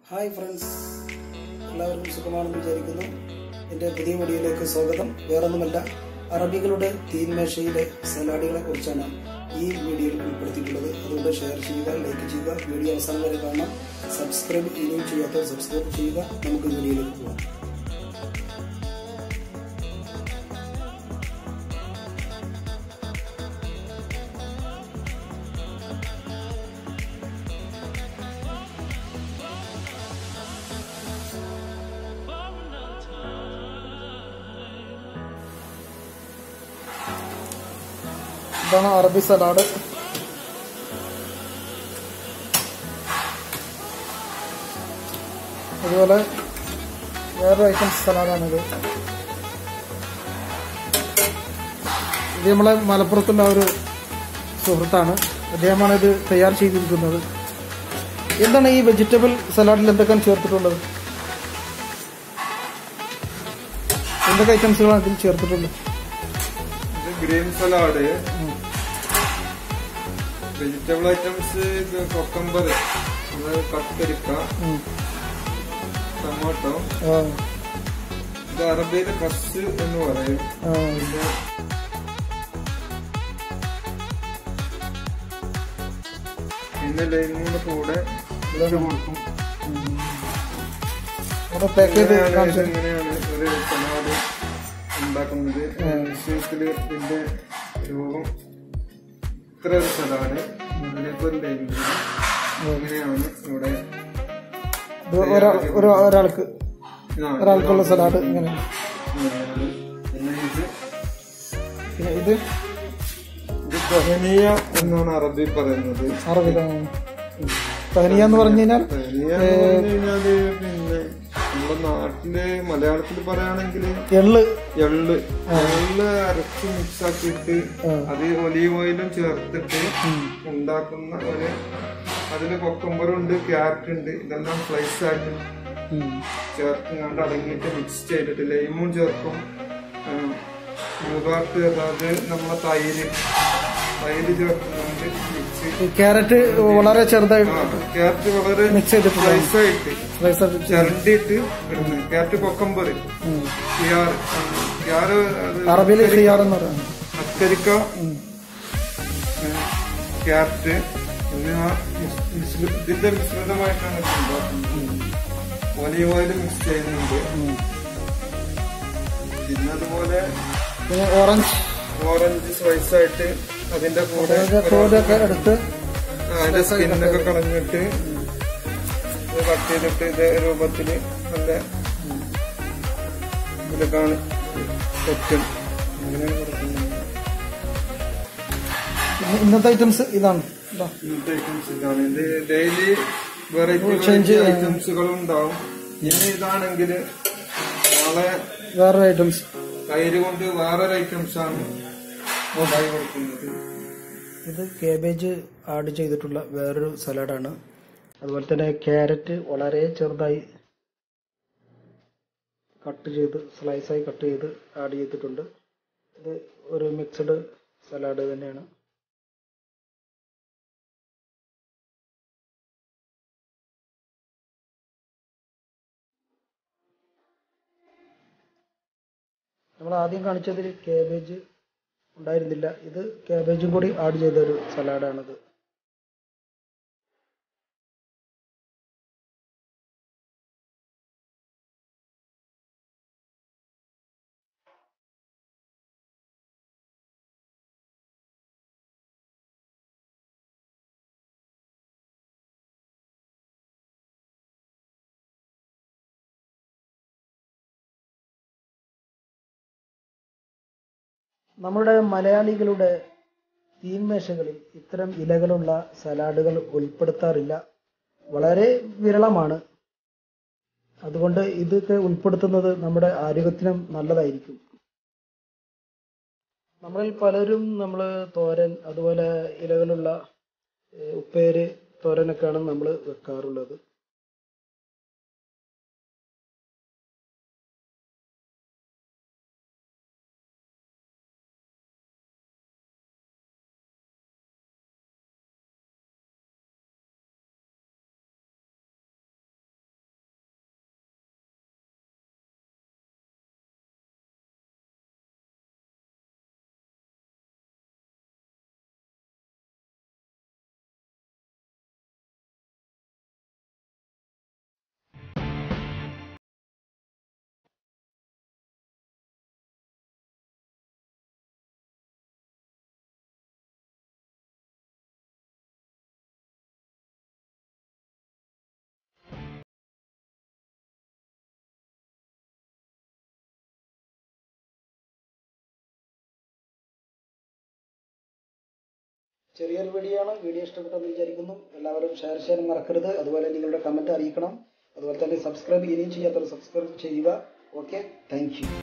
Hi friends എല്ലാവർക്കും സുഖമാണെന്ന് വിചാരിക്കുന്നു എൻ്റെ പുതിയ വീഡിയോയിലേക്ക് സ്വാഗതം വേറൊന്നുമല്ല അറബികളുടെ തീൻമേശയിലെ സലാഡുകളെ കുറിച്ചാണ് ഈ വീഡിയോയിൽ ഉൾപ്പെടുത്തിയിട്ടുള്ളത് അതുകൊണ്ട് ഷെയർ ചെയ്യുക ലൈക്ക് ചെയ്യുക വീഡിയോ അവസാനം വരെ കാണാം സബ്സ്ക്രൈബ് ഇനിയും ചെയ്യാത്തവർ സബ്സ്ക്രൈബ് ചെയ്യുക നമുക്ക് വീഡിയോയിലേക്ക് പോകാം ഇതാണ് അറബി സലാഡ് അതുപോലെ വേറൊരു ഐറ്റംസ് സലാഡാണിത് ഇത് നമ്മളെ മലപ്പുറത്തുള്ള ഒരു സുഹൃത്താണ് അദ്ദേഹമാണ് ഇത് തയ്യാർ ചെയ്തിരിക്കുന്നത് എന്താണ് ഈ വെജിറ്റബിൾ സലാഡിൽ എന്തൊക്കെയാണ് ചേർത്തിട്ടുള്ളത് എന്തൊക്കെ ഐറ്റംസുകളാണ് ഇതിൽ ചേർത്തിട്ടുള്ളത് ഇത് ഗ്രീൻ സലാഡ് വെജിറ്റബിൾ ഐറ്റംസ് ഇത് കൊക്കമ്പർ കക്കരിക്ക ഉം. ടൊമാറ്റോ ആ, ഇത് അറബിയിൽ കസ് എന്ന് പറയും ആ. പിന്നെ പിന്നെ ലൈമിന്റെ കൂടെ ഇത് കൊടുക്കും അവിടെ പാക്ക് ചെയ്ത് ഇങ്ങനെയാണ് കാണിച്ചു ഇത് ഇങ്ങനെയാണ് ഒരു സലാഡ് ഉണ്ടാക്കുന്നത് വിഷയത്തില് ഇതിന്റെ രൂപം ഇത്ര ഒരു സലാഡ് ഇതിലേക്ക് ഒരു ലൈം ഇങ്ങനെയാണ് ഇവിടെ ഇത് ഒരാ- ഒരു- ഒരാൾക്ക് ആ, ഒരാൾക്കുള്ള സലാഡ് ഇങ്ങനെ ഇങ്ങനെയാണ്. പിന്നെ ഇത് പിന്നെ ഇത് ഇത് ദഹനിയ എന്നാണ് അറബി പറയുന്നത് അറബിലാണ് തഹനിയ എന്ന് പറഞ്ഞു കഴിഞ്ഞാൽ ദഹനിയ എന്ന് പറഞ്ഞു കഴിഞ്ഞാല് പിന്നെ നമ്മുടെ നാട്ടില് മലയാളത്തിൽ പറയുകയാണെങ്കിൽ എള്ള് എള്ള് എള്ള് അരച്ച് മിക്സ് ആക്കിയിട്ട് അത് ഒലീവ് ഓയിലും ചേർത്തിട്ട് ഉണ്ടാക്കുന്ന ഒരു അതില് കൊക്കമ്പറുണ്ട് ക്യാരറ്റ് ഉണ്ട് ഇതെല്ലാം സ്ലൈസ് ആയിട്ട് ചേർത്ത് കണ്ട് അടങ്ങിയിട്ട് മിക്സ് ചെയ്തിട്ട് ലൈമും ചേർക്കും മുതാർത്ത് അതായത് നമ്മളെ തൈര് തൈര് ചേർക്കുന്നുണ്ട് മിക്സ് ഈ ക്യാരറ്റ് വളരെ ചെറുതായിട്ട് ക്യാരറ്റ് വളരെ മിക്സ് ചെയ്തിട്ടുണ്ട് സ്ലൈസ് ആയിട്ട് slice ആയിട്ട് ചെയ്ത്. ചിരണ്ടിയിട്ട് ഇടുന്നത് ക്യാരറ്റ് കൊക്കമ്പർ ഉം. ക്യാർ ക്യാർ അറബിയിൽ ഖിയാർ എന്ന് പറയുന്നത് അക്കരിക്ക ക്യാരറ്റ് എന്നിവ മിസ്- മിശ്രി- ഇതിന്റെ മിശ്രിതമായിട്ടാണ് ഇത് ഉണ്ടാക്കുന്നത് ഒലീവ് ഓയിൽ മിക്സ് ചെയ്യുന്നുണ്ട് ഉം. പിന്നെ അതുപോലെ പിന്നെ ഓറഞ്ച് ഓറഞ്ച് സ്ലൈസ് ആയിട്ട് അതിന്റെ കൂടെ അതിന്റെ തോലൊക്കെ എടുത്ത് ആ, അതിന്റെ സ്കിന്നൊക്കെ കളഞ്ഞിട്ട് ഇത് കട്ട് ചെയ്തിട്ട് ഇതേ രൂപത്തില് നല്ല ഇതിലേക്കാണ് പറ്റും അങ്ങനെയാണ് കൊടുക്കുന്നത് പിന്നെ ഇന്നത്തെ ഐറ്റംസ് ഇതാണ് ഇതാ. ഇന്നത്തെ ഐറ്റംസ് ഇതാണ് ഇത് ഡെയിലി വെറൈറ്റി Change വെറൈറ്റി ഐറ്റംസുകളും ഉണ്ടാവും ഇനി ഇതാണെങ്കിൽ നാളെ വേറൊരു ഐറ്റംസ് തൈര് കൊണ്ട് വേറൊരു ഐറ്റംസ് ആണ് ഉണ്ടായി കൊടുക്കുന്നത് ഇത് കേബേജ് ആഡ് ചെയ്തിട്ടുള്ള വേറൊരു സലാഡാണ് അതുപോലെ തന്നെ ക്യാരറ്റ് വളരെ ചെറുതായി കട്ട് ചെയ്ത് സ്ലൈസായി കട്ട് ചെയ്ത് ആഡ് ചെയ്തിട്ടുണ്ട് ഇത് ഒരു മിക്സഡ് സലാഡ് തന്നെയാണ് നമ്മൾ ആദ്യം കാണിച്ചതിൽ കേബേജ് ഉണ്ടായിരുന്നില്ല ഇത് കാബേജും കൂടി ആഡ് ചെയ്ത ഒരു സലാഡാണിത് നമ്മുടെ മലയാളികളുടെ തീൻമേശകളിൽ ഇത്തരം ഇലകളുള്ള സലാഡുകൾ ഉൾപ്പെടുത്താറില്ല വളരെ വിരളമാണ് അതുകൊണ്ട് ഇതൊക്കെ ഉൾപ്പെടുത്തുന്നത് നമ്മുടെ ആരോഗ്യത്തിനും നല്ലതായിരിക്കും നമ്മളിൽ പലരും നമ്മൾ തോരൻ അതുപോലെ ഇലകളുള്ള ഏഹ്, ഉപ്പേര് തോരനൊക്കെയാണ് നമ്മൾ വെക്കാറുള്ളത് ചെറിയൊരു വീഡിയോ ആണ് വീഡിയോ ഇഷ്ടപ്പെട്ടെന്ന് വിചാരിക്കുന്നു എല്ലാവരും ഷെയർ ചെയ്യാനും മറക്കരുത് അതുപോലെ നിങ്ങളുടെ കമൻറ്റ് അറിയിക്കണം അതുപോലെ തന്നെ സബ്സ്ക്രൈബ് ഇനിയും ചെയ്യാത്തവർ സബ്സ്ക്രൈബ് ചെയ്യുക ഓക്കെ താങ്ക്